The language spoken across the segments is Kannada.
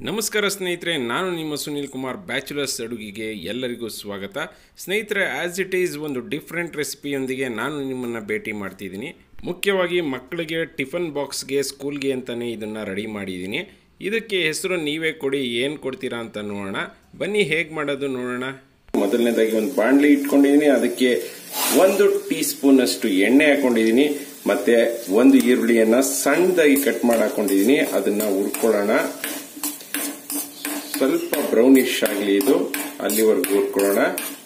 ನಮಸ್ಕಾರ ಸ್ನೇಹಿತರೆ ನಾನು ನಿಮ್ಮ ಸುನೀಲ್ ಕುಮಾರ್ ಬ್ಯಾಚುಲರ್ಸ್ ಅಡುಗೆಗೆ ಎಲ್ಲರಿಗೂ ಸ್ವಾಗತ ಸ್ನೇಹಿತರೆ ಆ್ಯಸ್ ಇಟ್ ಈಸ್ ಒಂದು ಡಿಫ್ರೆಂಟ್ ರೆಸಿಪಿಯೊಂದಿಗೆ ನಾನು ನಿಮ್ಮನ್ನು ಭೇಟಿ ಮಾಡ್ತಿದ್ದೀನಿ ಮುಖ್ಯವಾಗಿ ಮಕ್ಕಳಿಗೆ ಟಿಫನ್ ಬಾಕ್ಸ್ಗೆ ಸ್ಕೂಲ್ಗೆ ಅಂತಲೇ ಇದನ್ನು ರೆಡಿ ಮಾಡಿದ್ದೀನಿ ಇದಕ್ಕೆ ಹೆಸರು ನೀವೇ ಕೊಡಿ ಏನು ಕೊಡ್ತೀರಾ ಅಂತ ನೋಡೋಣ ಬನ್ನಿ ಹೇಗೆ ಮಾಡೋದು ನೋಡೋಣ ಮೊದಲನೇದಾಗಿ ಒಂದು ಬಾಣಲಿ ಇಟ್ಕೊಂಡಿದ್ದೀನಿ ಅದಕ್ಕೆ ಒಂದು ಟೀ ಸ್ಪೂನ್ ಅಷ್ಟು ಎಣ್ಣೆ ಹಾಕೊಂಡಿದ್ದೀನಿ ಮತ್ತೆ ಒಂದು ಈರುಳ್ಳಿಯನ್ನ ಸಣ್ಣದಾಗಿ ಕಟ್ ಮಾಡಿ ಹಾಕೊಂಡಿದ್ದೀನಿ ಅದನ್ನ ಹುರ್ಕೊಳ್ಳೋಣ ಸ್ವಲ್ಪ ಬ್ರೌನಿಶ್ ಆಗಲಿ ಇದು ಅಲ್ಲಿವರೆಗೂ ಹುರ್ಕೊಳ್ಳೋಣ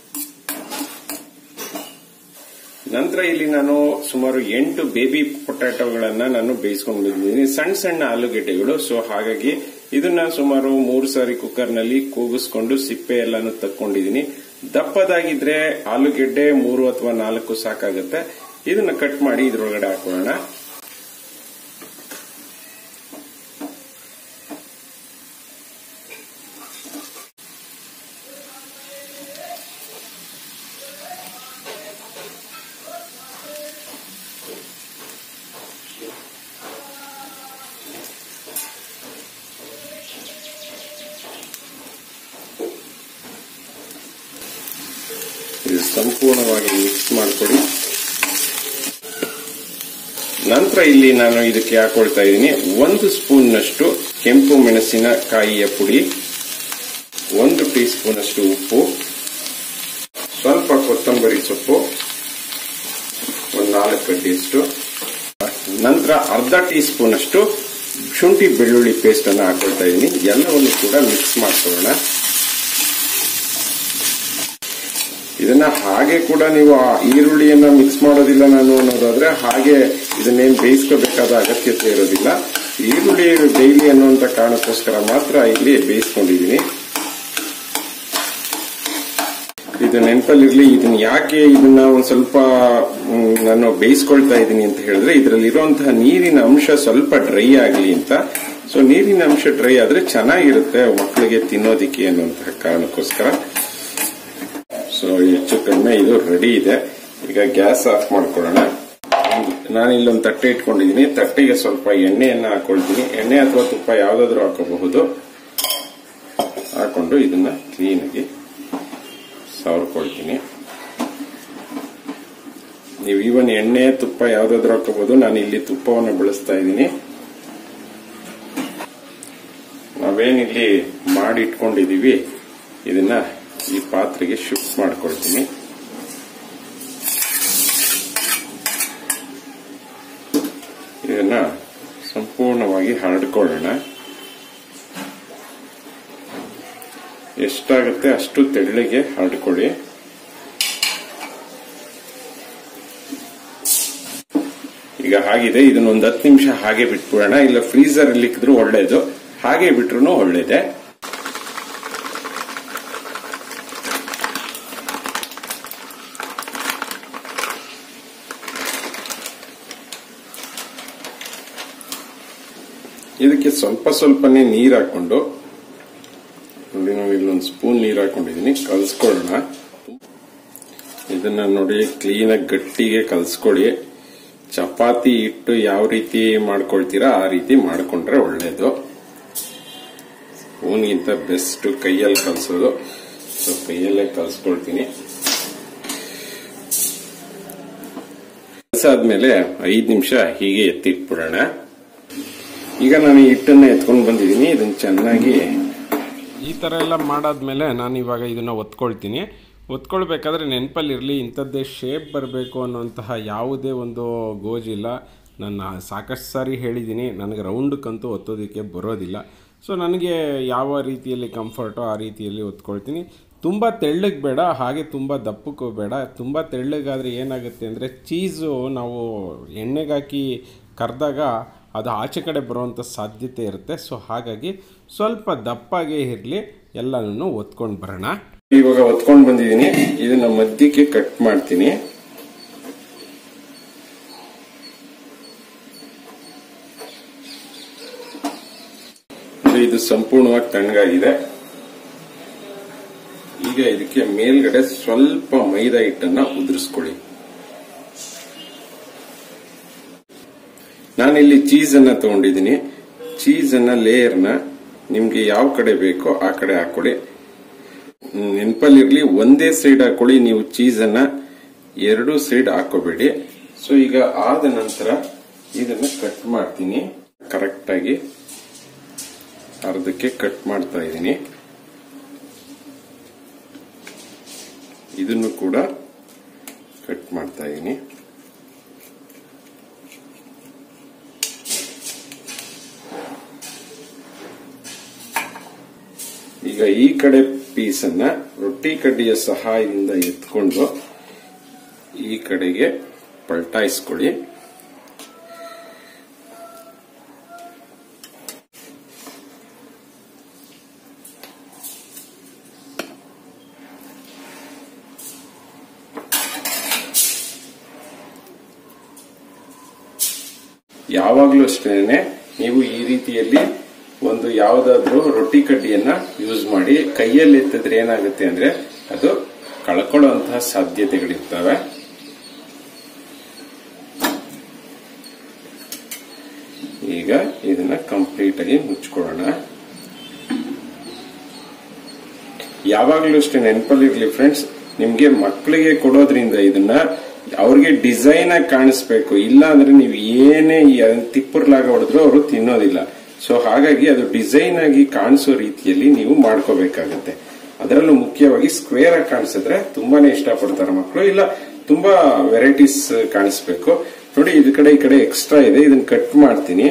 ನಂತರ ಇಲ್ಲಿ ನಾನು ಸುಮಾರು ಎಂಟು ಬೇಬಿ ಪೊಟ್ಯಾಟೋಗಳನ್ನ ನಾನು ಬೇಯಿಸ್ಕೊಂಡು ಬಂದಿದ್ದೀನಿ ಸಣ್ಣ ಸಣ್ಣ ಆಲೂಗೆಡ್ಡೆಗಳು ಸೊ ಹಾಗಾಗಿ ಇದನ್ನ ಸುಮಾರು ಮೂರು ಸಾರಿ ಕುಕ್ಕರ್ ನಲ್ಲಿ ಕೂಗಿಸ್ಕೊಂಡು ಸಿಪ್ಪೆ ಎಲ್ಲಾನು ತಕ್ಕೊಂಡಿದ್ದೀನಿ ದಪ್ಪದಾಗಿದ್ರೆ ಆಲೂಗೆಡ್ಡೆ ಮೂರು ಅಥವಾ ನಾಲ್ಕು ಸಾಕಾಗುತ್ತೆ ಇದನ್ನ ಕಟ್ ಮಾಡಿ ಇದ್ರೊಳಗಡೆ ಹಾಕೊಳ್ಳೋಣ ಇದು ಸಂಪೂರ್ಣವಾಗಿ ಮಿಕ್ಸ್ ಮಾಡಿಕೊಡಿ ನಂತರ ಇಲ್ಲಿ ನಾನು ಇದಕ್ಕೆ ಹಾಕೊಳ್ತಾ ಇದ್ದೀನಿ ಒಂದು ಸ್ಪೂನ್ ನಷ್ಟು ಕೆಂಪು ಮೆಣಸಿನ ಕಾಯಿಯ ಪುಡಿ ಒಂದು ಟೀ ಸ್ಪೂನ್ ಅಷ್ಟು ಉಪ್ಪು ಸ್ವಲ್ಪ ಕೊತ್ತಂಬರಿ ಸೊಪ್ಪು ಒಂದು ನಾಲ್ಕು ಗಡ್ಡೆಯಷ್ಟು ನಂತರ ಅರ್ಧ ಟೀ ಸ್ಪೂನ್ ಅಷ್ಟು ಶುಂಠಿ ಬೆಳ್ಳುಳ್ಳಿ ಪೇಸ್ಟ್ ಅನ್ನು ಹಾಕೊಳ್ತಾ ಇದ್ದೀನಿ ಎಲ್ಲವನ್ನು ಕೂಡ ಮಿಕ್ಸ್ ಮಾಡ್ಕೊಳ್ಳೋಣ ಇದನ್ನ ಹಾಗೆ ಕೂಡ ನೀವು ಆ ಈರುಳ್ಳಿಯನ್ನ ಮಿಕ್ಸ್ ಮಾಡೋದಿಲ್ಲ ನಾನು ಅನ್ನೋದಾದ್ರೆ ಹಾಗೆ ಇದನ್ನೇನು ಬೇಯಿಸ್ಕೋಬೇಕಾದ ಅಗತ್ಯತೆ ಇರೋದಿಲ್ಲ ಈರುಳ್ಳಿ ಡೈಲಿ ಅನ್ನುವಂತ ಕಾರಣಕ್ಕೋಸ್ಕರ ಮಾತ್ರ ಇಲ್ಲಿ ಬೇಯಿಸ್ಕೊಂಡಿದ್ದೀನಿ ಇದು ನೆನಪಲ್ಲಿರ್ಲಿ ಇದನ್ನ ಯಾಕೆ ಇದನ್ನ ಒಂದ್ ಸ್ವಲ್ಪ ಮ್, ನಾನು ಬೇಯಿಸ್ಕೊಳ್ತಾ ಇದ್ದೀನಿ ಅಂತ ಹೇಳಿದ್ರೆ ಇದರಲ್ಲಿ ಇರುವಂತಹ ನೀರಿನ ಅಂಶ ಸ್ವಲ್ಪ ಡ್ರೈ ಆಗಲಿ ಅಂತ ಸೊ ನೀರಿನ ಅಂಶ ಡ್ರೈ ಆದ್ರೆ ಚೆನ್ನಾಗಿರುತ್ತೆ ಮಕ್ಕಳಿಗೆ ತಿನ್ನೋದಿಕ್ಕೆ ಅನ್ನುವಂತಹ ಕಾರಣಕ್ಕೋಸ್ಕರ ಸೊ ಹೆಚ್ಚು ಕಡಿಮೆ ಇದು ರೆಡಿ ಇದೆ ಈಗ ಗ್ಯಾಸ್ ಆಫ್ ಮಾಡ್ಕೊಳ್ಳೋಣ ನಾನು ಇಲ್ಲೊಂದು ತಟ್ಟೆ ಇಟ್ಕೊಂಡಿದ್ದೀನಿ ತಟ್ಟೆಗೆ ಸ್ವಲ್ಪ ಎಣ್ಣೆಯನ್ನ ಹಾಕೊಳ್ತೀನಿ ಎಣ್ಣೆ ಅಥವಾ ತುಪ್ಪ ಯಾವ್ದಾದ್ರು ಹಾಕೋಬಹುದು ಹಾಕೊಂಡು ಇದನ್ನ ಕ್ಲೀನಾಗಿ ಸವರ್ಕೊಳ್ತೀನಿ ನೀವು ಈವನ್ ಎಣ್ಣೆ ತುಪ್ಪ ಯಾವ್ದಾದ್ರು ಹಾಕೋಬಹುದು ನಾನು ಇಲ್ಲಿ ತುಪ್ಪವನ್ನು ಬಳಸ್ತಾ ಇದ್ದೀನಿ ನಾವೇನಿಲ್ಲಿ ಮಾಡಿ ಇಟ್ಕೊಂಡಿದೀವಿ ಇದನ್ನ ಈ ಪಾತ್ರೆಗೆ ಶಿಫ್ಟ್ ಮಾಡ್ಕೊಳ್ತೀನಿ ಇದನ್ನ ಸಂಪೂರ್ಣವಾಗಿ ಹರಡ್ಕೊಳ್ಳೋಣ ಎಷ್ಟಾಗುತ್ತೆ ಅಷ್ಟು ತೆಳ್ಳಗೆ ಹರಡ್ಕೊಳ್ಳಿ ಈಗ ಹಾಗಿದೆ ಇದನ್ನ ಒಂದು ಹತ್ತು ನಿಮಿಷ ಹಾಗೆ ಬಿಟ್ಬಿಡೋಣ ಇಲ್ಲ ಫ್ರೀಸರ್ ಅಲ್ಲಿ ಇಕ್ಕಿದ್ರು ಒಳ್ಳೇದು ಹಾಗೆ ಬಿಟ್ರು ಒಳ್ಳೇದೆ ಇದಕ್ಕೆ ಸ್ವಲ್ಪ ಸ್ವಲ್ಪನೇ ನೀರು ಹಾಕೊಂಡು ನೋಡಿ ನಾವು ಇಲ್ಲೊಂದು ಸ್ಪೂನ್ ನೀರು ಹಾಕೊಂಡಿದ್ದೀನಿ ಕಲ್ಸ್ಕೊಳ್ಳೋಣ ಇದನ್ನ ನೋಡಿ ಕ್ಲೀನಾಗಿ ಗಟ್ಟಿಗೆ ಕಲ್ಸ್ಕೊಳ್ಳಿ ಚಪಾತಿ ಹಿಟ್ಟು ಯಾವ ರೀತಿ ಮಾಡ್ಕೊಳ್ತೀರಾ ಆ ರೀತಿ ಮಾಡ್ಕೊಂಡ್ರೆ ಒಳ್ಳೇದು ಸ್ಪೂನ್ಗಿಂತ ಬೆಸ್ಟ್ ಕೈಯಲ್ಲಿ ಕಲ್ಸೋದು ಸೊ ಕೈಯಲ್ಲೇ ಕಲ್ಸ್ಕೊಳ್ತೀನಿ ಕಲ್ಸಾದ್ಮೇಲೆ ಐದು ನಿಮಿಷ ಹೀಗೆ ಎತ್ತಿಟ್ಬಿಡೋಣ ಈಗ ನಾನು ಈ ಹಿಟ್ಟನ್ನ ಎತ್ಕೊಂಡು ಬಂದಿದ್ದೀನಿ ಇದನ್ನ ಚೆನ್ನಾಗಿ ಈ ಥರ ಎಲ್ಲ ಮಾಡಾದ್ಮೇಲೆ ನಾನು ಇವಾಗ ಇದನ್ನು ಒತ್ಕೊಳ್ತೀನಿ ಒತ್ಕೊಳ್ಬೇಕಾದ್ರೆ ನೆನಪಲ್ಲಿರಲಿ ಇಂಥದ್ದೇ ಶೇಪ್ ಬರಬೇಕು ಅನ್ನುವಂತಹ ಯಾವುದೇ ಒಂದು ಗೋಜಿಲ್ಲ ನಾನು ಸಾಕಷ್ಟು ಸಾರಿ ಹೇಳಿದ್ದೀನಿ ನನಗೆ ರೌಂಡಕ್ಕಂತೂ ಒತ್ತೋದಕ್ಕೆ ಬರೋದಿಲ್ಲ ಸೊ ನನಗೆ ಯಾವ ರೀತಿಯಲ್ಲಿ ಕಂಫರ್ಟೋ ಆ ರೀತಿಯಲ್ಲಿ ಒತ್ಕೊಳ್ತೀನಿ ತುಂಬ ತೆಳ್ಳಗೆ ಬೇಡ ಹಾಗೆ ತುಂಬ ದಪ್ಪಕ್ಕೂ ಬೇಡ ತುಂಬ ತೆಳ್ಳಗಾದರೆ ಏನಾಗುತ್ತೆ ಅಂದರೆ ಚೀಸು ನಾವು ಎಣ್ಣೆಗೆ ಹಾಕಿ ಕರೆದಾಗ ಅದು ಆಚೆ ಕಡೆ ಬರುವಂಥ ಸಾಧ್ಯತೆ ಇರುತ್ತೆ ಸೊ ಹಾಗಾಗಿ ಸ್ವಲ್ಪ ದಪ್ಪಾಗೇ ಇರಲಿ ಎಲ್ಲನೂ ಒತ್ಕೊಂಡು ಬರೋಣ ಇವಾಗ ಒತ್ಕೊಂಡು ಬಂದಿದ್ದೀನಿ ಇದನ್ನ ಮಧ್ಯಕ್ಕೆ ಕಟ್ ಮಾಡ್ತೀನಿ ಇದು- ಇದು ಸಂಪೂರ್ಣವಾಗಿ ತಣ್ಣಗಾಗಿದೆ ಈಗ ಇದಕ್ಕೆ ಮೇಲ್ಗಡೆ ಸ್ವಲ್ಪ ಮೈದಾ ಹಿಟ್ಟನ್ನ ಉದುರಿಸ್ಕೊಳ್ಳಿ ನಾನಿಲ್ಲಿ ಚೀಸ್ ಅನ್ನ ತಗೊಂಡಿದ್ದೀನಿ ಚೀಸ್ ಅನ್ನ ಲೇಯರ್ನ ನಿಮ್ಗೆ ಯಾವ ಕಡೆ ಬೇಕೋ ಆ ಕಡೆ ಹಾಕೊಳ್ಳಿ ನೆನಪಲ್ಲಿರ್ಲಿ ಒಂದೇ ಸೈಡ್ ಹಾಕೊಳ್ಳಿ ನೀವು ಚೀಸ್ ಅನ್ನ ಎರಡು ಸೈಡ್ ಹಾಕೋಬೇಡಿ ಸೊ ಈಗ ಆದ ನಂತರ ಇದನ್ನ ಕಟ್ ಮಾಡ್ತೀನಿ ಕರೆಕ್ಟ್ ಆಗಿ ಅರ್ಧಕ್ಕೆ ಕಟ್ ಮಾಡ್ತಾ ಇದ್ದೀನಿ ಇದನ್ನು ಕೂಡ ಕಟ್ ಮಾಡ್ತಾ ಇದ್ದೀನಿ ಈಗ ಈ ಕಡೆ ಪೀಸನ್ನ ರೊಟ್ಟಿ ಕಡ್ಡಿಯ ಸಹಾಯದಿಂದ ಎತ್ಕೊಂಡು ಈ ಕಡೆಗೆ ಪಲ್ಟಾಯಿಸ್ಕೊಳ್ಳಿ ಯಾವಾಗಲೂ ಅಷ್ಟೇನೆ ನೀವು ಈ ರೀತಿಯಲ್ಲಿ ಒಂದು ಯಾವುದಾದ್ರೂ ರೊಟ್ಟಿ ಕಡ್ಡಿಯನ್ನ ಯೂಸ್ ಮಾಡಿ ಕೈಯಲ್ಲಿ ಎತ್ತಿದ್ರೆ ಏನಾಗುತ್ತೆ ಅಂದ್ರೆ ಅದು ಕಳ್ಕೊಳ್ಳುವಂತಹ ಸಾಧ್ಯತೆಗಳಿರ್ತವೆ ಈಗ ಇದನ್ನ ಕಂಪ್ಲೀಟ್ ಆಗಿ ಮುಚ್ಕೊಳ್ಳೋಣ ಯಾವಾಗಲೂ ಅಷ್ಟೇ ನೆನಪಲ್ಲಿರ್ಲಿ ಫ್ರೆಂಡ್ಸ್ ನಿಮ್ಗೆ ಮಕ್ಕಳಿಗೆ ಕೊಡೋದ್ರಿಂದ ಇದನ್ನ ಅವ್ರಿಗೆ ಡಿಸೈನ್ ಆಗಿ ಕಾಣಿಸ್ಬೇಕು ಇಲ್ಲ ಅಂದ್ರೆ ನೀವು ಏನೇ ತಿಪ್ಪರ್ಲಾಗ ಹೊಡೆದ್ರು ಅವರು ತಿನ್ನೋದಿಲ್ಲ ಸೊ ಹಾಗಾಗಿ ಅದು ಡಿಸೈನ್ ಆಗಿ ಕಾಣಿಸೋ ರೀತಿಯಲ್ಲಿ ನೀವು ಮಾಡ್ಕೋಬೇಕಾಗತ್ತೆ ಅದರಲ್ಲೂ ಮುಖ್ಯವಾಗಿ ಸ್ಕ್ವೇರ್ ಆಗಿ ಕಾಣಿಸಿದ್ರೆ ತುಂಬಾನೇ ಇಷ್ಟಪಡ್ತಾರೆ ಮಕ್ಕಳು ಇಲ್ಲ ತುಂಬಾ ವೆರೈಟೀಸ್ ಕಾಣಿಸ್ಬೇಕು ನೋಡಿ ಇದ್ ಕಡೆ ಈ ಕಡೆ ಎಕ್ಸ್ಟ್ರಾ ಇದೆ ಇದನ್ನ ಕಟ್ ಮಾಡ್ತೀನಿ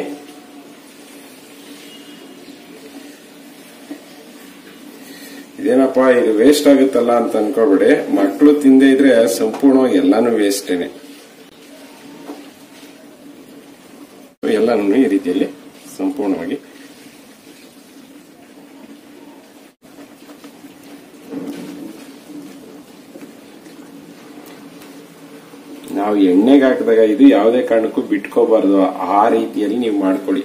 ಇದೇನಪ್ಪ ಇದು ವೇಸ್ಟ್ ಆಗುತ್ತಲ್ಲ ಅಂತ ಅನ್ಕೋಬೇಡಿ ಮಕ್ಕಳು ತಿಂದೇ ಇದ್ರೆ ಸಂಪೂರ್ಣವಾಗಿ ಎಲ್ಲಾನು ವೇಸ್ಟೇನೆ ಎಲ್ಲಾನು ಈ ರೀತಿಯಲ್ಲಿ ಸಂಪೂರ್ಣವಾಗಿ ನಾವು ಎಣ್ಣೆಗೆ ಹಾಕಿದಾಗ ಇದು ಯಾವುದೇ ಕಾರಣಕ್ಕೂ ಬಿಟ್ಕೋಬಾರ್ದು ಆ ರೀತಿಯಲ್ಲಿ ನೀವು ಮಾಡ್ಕೊಳ್ಳಿ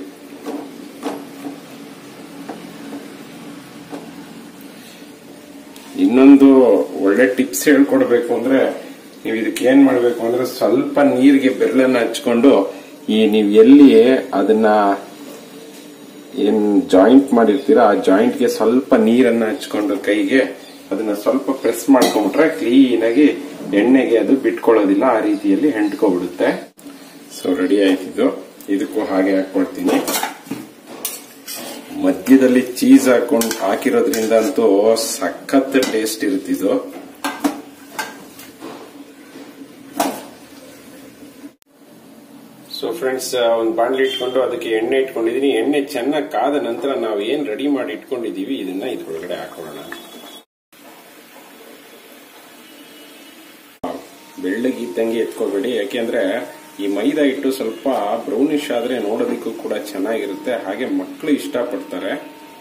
ಇನ್ನೊಂದು ಒಳ್ಳೆ ಟಿಪ್ಸ್ ಹೇಳ್ಕೊಡ್ಬೇಕು ಅಂದ್ರೆ ನೀವು ಇದಕ್ಕೆ ಏನ್ ಮಾಡ್ಬೇಕು ಅಂದ್ರೆ ಸ್ವಲ್ಪ ನೀರಿಗೆ ಬೆರಳನ್ನ ಹಚ್ಕೊಂಡು ಈ ನೀವು ಎಲ್ಲಿ ಅದನ್ನ ಏನ್ ಜಾಯಿಂಟ್ ಮಾಡಿರ್ತೀರಾ ಆ ಜಾಯಿಂಟ್ಗೆ ಸ್ವಲ್ಪ ನೀರನ್ನ ಹಚ್ಕೊಂಡು ಕೈಗೆ ಅದನ್ನ ಸ್ವಲ್ಪ ಪ್ರೆಸ್ ಮಾಡ್ಕೊಂಡ್ಬಿಟ್ರೆ ಕ್ಲೀನ್ ಆಗಿ ಎಣ್ಣೆಗೆ ಅದು ಬಿಟ್ಕೊಳ್ಳೋದಿಲ್ಲ ಆ ರೀತಿಯಲ್ಲಿ ಹೆಂಡ್ಕೊಬಿಡುತ್ತೆ ಸೊ ರೆಡಿ ಆಯ್ತಿದ್ದು ಇದಕ್ಕೂ ಹಾಗೆ ಹಾಕೊಳ್ತೀನಿ ಮಧ್ಯದಲ್ಲಿ ಚೀಸ್ ಹಾಕೊಂಡು ಹಾಕಿರೋದ್ರಿಂದ ಅಂತೂ ಸಖತ್ ಟೇಸ್ಟ್ ಇರುತ್ತಿದ್ದು ಸೊ ಫ್ರೆಂಡ್ಸ್ ಒಂದು ಬಾಣಲಿ ಇಟ್ಕೊಂಡು ಅದಕ್ಕೆ ಎಣ್ಣೆ ಇಟ್ಕೊಂಡಿದೀನಿ ಎಣ್ಣೆ ಚೆನ್ನಾಗಿ ಕಾದ ನಂತರ ನಾವು ಏನ್ ರೆಡಿ ಮಾಡಿ ಇಟ್ಕೊಂಡಿದೀವಿ ಇದನ್ನ ಇದ್ರೊಳಗಡೆ ಹಾಕೊಳ್ಳೋಣ ಬೆಳ್ಳಗಿದ್ದಂಗೆ ಎತ್ಕೋಬೇಡಿ ಯಾಕೆಂದ್ರೆ ಈ ಮೈದಾ ಹಿಟ್ಟು ಸ್ವಲ್ಪ ಬ್ರೌನಿಶ್ ಆದ್ರೆ ನೋಡೋದಕ್ಕೂ ಕೂಡ ಚೆನ್ನಾಗಿರುತ್ತೆ ಹಾಗೆ ಮಕ್ಕಳು ಇಷ್ಟಪಡ್ತಾರೆ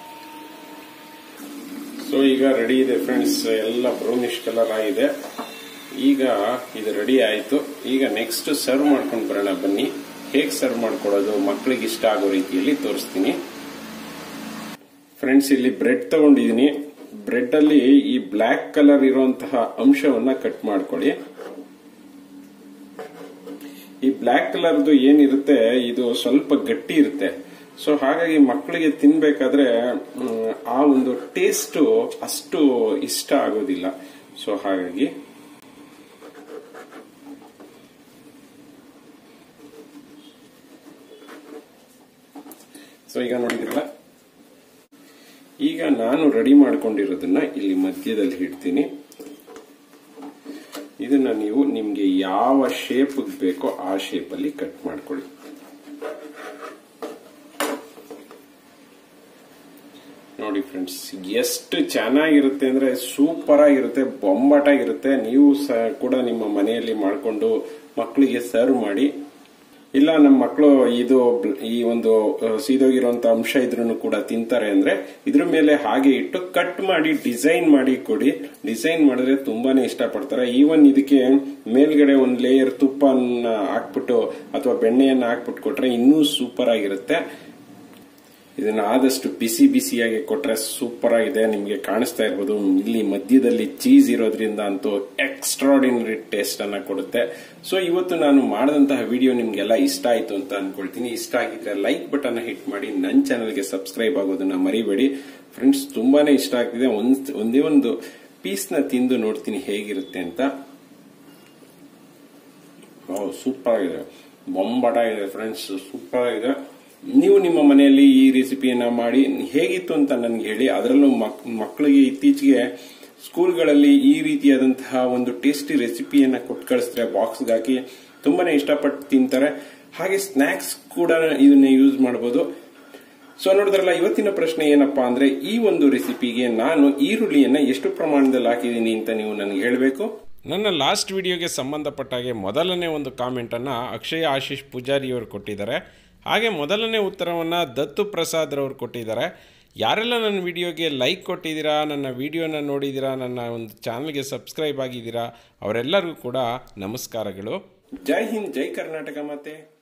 ಸೊ ಈಗ ರೆಡಿ ಇದೆ ಫ್ರೆಂಡ್ಸ್ ಎಲ್ಲ ಬ್ರೌನಿಶ್ ಕಲರ್ ಆಗಿದೆ ಈಗ ಇದು ರೆಡಿ ಆಯ್ತು ಈಗ ನೆಕ್ಸ್ಟ್ ಸರ್ವ್ ಮಾಡ್ಕೊಂಡು ಬರೋಣ ಬನ್ನಿ ಹೇಗೆ ಸರ್ವ್ ಮಾಡ್ಕೊಳ್ಳೋದು ಮಕ್ಕಳಿಗೆ ಇಷ್ಟ ಆಗೋ ರೀತಿಯಲ್ಲಿ ತೋರಿಸ್ತೀನಿ ಫ್ರೆಂಡ್ಸ್ ಇಲ್ಲಿ ಬ್ರೆಡ್ ತಗೊಂಡಿದೀನಿ ಬ್ರೆಡ್ ಅಲ್ಲಿ ಈ ಬ್ಲಾಕ್ ಕಲರ್ ಇರುವಂತಹ ಅಂಶವನ್ನ ಕಟ್ ಮಾಡ್ಕೊಳ್ಳಿ ಈ ಬ್ಲಾಕ್ ಕಲರ್ದು ಏನಿರುತ್ತೆ ಇದು ಸ್ವಲ್ಪ ಗಟ್ಟಿ ಇರುತ್ತೆ ಸೊ ಹಾಗಾಗಿ ಮಕ್ಕಳಿಗೆ ತಿನ್ಬೇಕಾದ್ರೆ ಆ ಒಂದು ಟೇಸ್ಟ್ ಅಷ್ಟು ಇಷ್ಟ ಆಗೋದಿಲ್ಲ ಸೊ ಹಾಗಾಗಿ ಸೊ ಈಗ ನೋಡಿದ್ರಲ್ಲ ಈಗ ನಾನು ರೆಡಿ ಮಾಡ್ಕೊಂಡಿರೋದನ್ನ ಇಲ್ಲಿ ಮಧ್ಯದಲ್ಲಿ ಇಡ್ತೀನಿ ಇದನ್ನ ನೀವು ನಿಮ್ಗೆ ಯಾವ ಶೇಪ್ ಬೇಕೋ ಆ ಶೇಪ್ ಅಲ್ಲಿ ಕಟ್ ಮಾಡ್ಕೊಳ್ಳಿ ನೋಡಿ ಫ್ರೆಂಡ್ಸ್ ಎಷ್ಟು ಚೆನ್ನಾಗಿರುತ್ತೆ ಅಂದ್ರೆ ಸೂಪರ್ ಆಗಿರುತ್ತೆ ಬೊಂಬಾಟಾಗಿರುತ್ತೆ ನೀವು ಸಹ ಕೂಡ ನಿಮ್ಮ ಮನೆಯಲ್ಲಿ ಮಾಡಿಕೊಂಡು ಮಕ್ಕಳಿಗೆ ಸರ್ವ್ ಮಾಡಿ ಇಲ್ಲ ನಮ್ಮ ಮಕ್ಕಳು ಇದು ಈ ಒಂದು ಸೀದೋಗಿರುವಂತ ಅಂಶ ಇದ್ರೂ ಕೂಡ ತಿಂತಾರೆ ಅಂದ್ರೆ ಇದ್ರ ಮೇಲೆ ಹಾಗೆ ಇಟ್ಟು ಕಟ್ ಮಾಡಿ ಡಿಸೈನ್ ಮಾಡಿ ಕೊಡಿ ಡಿಸೈನ್ ಮಾಡಿದ್ರೆ ತುಂಬಾನೇ ಇಷ್ಟಪಡ್ತಾರೆ ಈವನ್ ಇದಕ್ಕೆ ಮೇಲ್ಗಡೆ ಒಂದು ಲೇಯರ್ ತುಪ್ಪನ ಹಾಕ್ಬಿಟ್ಟು ಅಥವಾ ಬೆಣ್ಣೆಯನ್ನ ಹಾಕ್ಬಿಟ್ಟು ಕೊಟ್ರೆ ಇನ್ನೂ ಸೂಪರ್ ಆಗಿರುತ್ತೆ ಇದನ್ನ ಆದಷ್ಟು ಬಿಸಿ ಬಿಸಿಯಾಗಿ ಕೊಟ್ರೆ ಸೂಪರ್ ಆಗಿದೆ ನಿಮಗೆ ಕಾಣಿಸ್ತಾ ಇರ್ಬೋದು ಇಲ್ಲಿ ಮಧ್ಯದಲ್ಲಿ ಚೀಸ್ ಇರೋದ್ರಿಂದ ಅಂತೂ ಎಕ್ಸ್ಟ್ರಾಡಿನರಿ ಟೇಸ್ಟ್ ಅನ್ನ ಕೊಡುತ್ತೆ ಸೊ ಇವತ್ತು ನಾನು ಮಾಡಿದಂತಹ ವಿಡಿಯೋ ನಿಮ್ಗೆಲ್ಲ ಇಷ್ಟ ಆಯ್ತು ಅಂತ ಅನ್ಕೊಳ್ತೀನಿ ಇಷ್ಟ ಆಗಿದ್ರೆ ಲೈಕ್ ಬಟನ್ ಹಿಟ್ ಮಾಡಿ ನನ್ನ ಚಾನಲ್ಗೆ ಸಬ್ಸ್ಕ್ರೈಬ್ ಆಗೋದನ್ನ ಮರಿಬೇಡಿ ಫ್ರೆಂಡ್ಸ್ ತುಂಬಾನೇ ಇಷ್ಟ ಆಗ್ತಿದೆ ಒಂದ್ ಒಂದೇ ಒಂದು ಪೀಸ್ನ ತಿಂದು ನೋಡ್ತೀನಿ ಹೇಗಿರುತ್ತೆ ಅಂತ ಸೂಪರ್ ಆಗಿದೆ ಬೊಂಬಾಟ ಇದೆ ಫ್ರೆಂಡ್ಸ್ ಸೂಪರ್ ಆಗಿದೆ ನೀವು ನಿಮ್ಮ ಮನೆಯಲ್ಲಿ ಈ ರೆಸಿಪಿಯನ್ನ ಮಾಡಿ ಹೇಗಿತ್ತು ಅಂತ ನನಗೆ ಹೇಳಿ ಅದರಲ್ಲೂ ಮಕ್ಕಳಿಗೆ ಇತ್ತೀಚೆಗೆ ಸ್ಕೂಲ್ಗಳಲ್ಲಿ ಈ ರೀತಿಯಾದಂತಹ ಒಂದು ಟೇಸ್ಟಿ ರೆಸಿಪಿಯನ್ನ ಕೊಟ್ಟು ಕಳಿಸಿದ್ರೆ ಬಾಕ್ಸ್ಗೆ ಹಾಕಿ ತುಂಬಾನೇ ಇಷ್ಟಪಟ್ಟು ತಿಂತಾರೆ ಹಾಗೆ ಸ್ನಾಕ್ಸ್ ಕೂಡ ಇದನ್ನ ಯೂಸ್ ಮಾಡಬಹುದು ಸೊ ನೋಡಿದ್ರಲ್ಲ ಇವತ್ತಿನ ಪ್ರಶ್ನೆ ಏನಪ್ಪಾ ಅಂದ್ರೆ ಈ ಒಂದು ರೆಸಿಪಿಗೆ ನಾನು ಈರುಳ್ಳಿಯನ್ನ ಎಷ್ಟು ಪ್ರಮಾಣದಲ್ಲಿ ಹಾಕಿದ್ದೀನಿ ಅಂತ ನೀವು ನನಗೆ ಹೇಳಬೇಕು ನನ್ನ ಲಾಸ್ಟ್ ವಿಡಿಯೋಗೆ ಸಂಬಂಧಪಟ್ಟ ಹಾಗೆ ಮೊದಲನೇ ಒಂದು ಕಾಮೆಂಟನ್ನು ಅಕ್ಷಯ ಆಶೀಶ್ ಪೂಜಾರಿಯವರು ಕೊಟ್ಟಿದ್ದಾರೆ ಹಾಗೆ ಮೊದಲನೇ ಉತ್ತರವನ್ನು ದತ್ತು ಪ್ರಸಾದ್ ರವರು ಕೊಟ್ಟಿದ್ದಾರೆ ಯಾರೆಲ್ಲ ನನ್ನ ವಿಡಿಯೋಗೆ ಲೈಕ್ ಕೊಟ್ಟಿದ್ದೀರಾ ನನ್ನ ವಿಡಿಯೋನ ನೋಡಿದ್ದೀರಾ ನನ್ನ ಒಂದು ಚಾನಲ್ಗೆ ಸಬ್ಸ್ಕ್ರೈಬ್ ಆಗಿದ್ದೀರಾ ಅವರೆಲ್ಲರಿಗೂ ಕೂಡ ನಮಸ್ಕಾರಗಳು ಜೈ ಹಿಂದ್ ಜೈ ಕರ್ನಾಟಕ ಮತ್ತೆ